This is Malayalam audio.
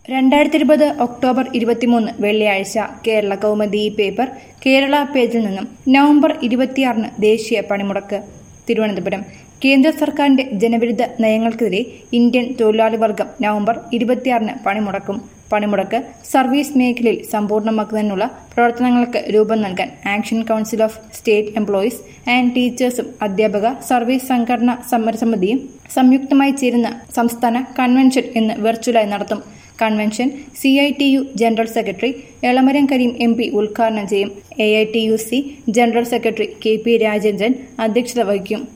രണ്ടായിരത്തി ഇരുപത് ഒക്ടോബർ ഇരുപത്തിമൂന്ന് വെള്ളിയാഴ്ച കേരള കൗമുദി പേപ്പർ കേരള പേജിൽ നിന്നും നവംബർ ഇരുപത്തിയാറിന് ദേശീയ പണിമുടക്ക് തിരുവനന്തപുരം കേന്ദ്ര സർക്കാരിന്റെ ജനവിരുദ്ധ നയങ്ങൾക്കെതിരെ ഇന്ത്യൻ തൊഴിലാളി വർഗം നവംബർ ഇരുപത്തിയാറിന് പണിമുടക്കും പണിമുടക്ക് സർവീസ് മേഖലയിൽ സമ്പൂർണ്ണമാക്കുന്നതിനുള്ള പ്രവർത്തനങ്ങൾക്ക് രൂപം നൽകാൻ action council of state employees and ടീച്ചേഴ്സും അധ്യാപക സർവീസ് സംഘടനാ സമരസമിതിയും സംയുക്തമായി ചേരുന്ന സംസ്ഥാന കൺവെൻഷൻ ഇന്ന് വെർച്വലായി നടത്തും convention C I T U general secretary Elamaram Kareem M P ഉദ്ഘാടനം ചെയ്യും A I T U C general secretary K P Rajendran അധ്യക്ഷത വഹിക്കും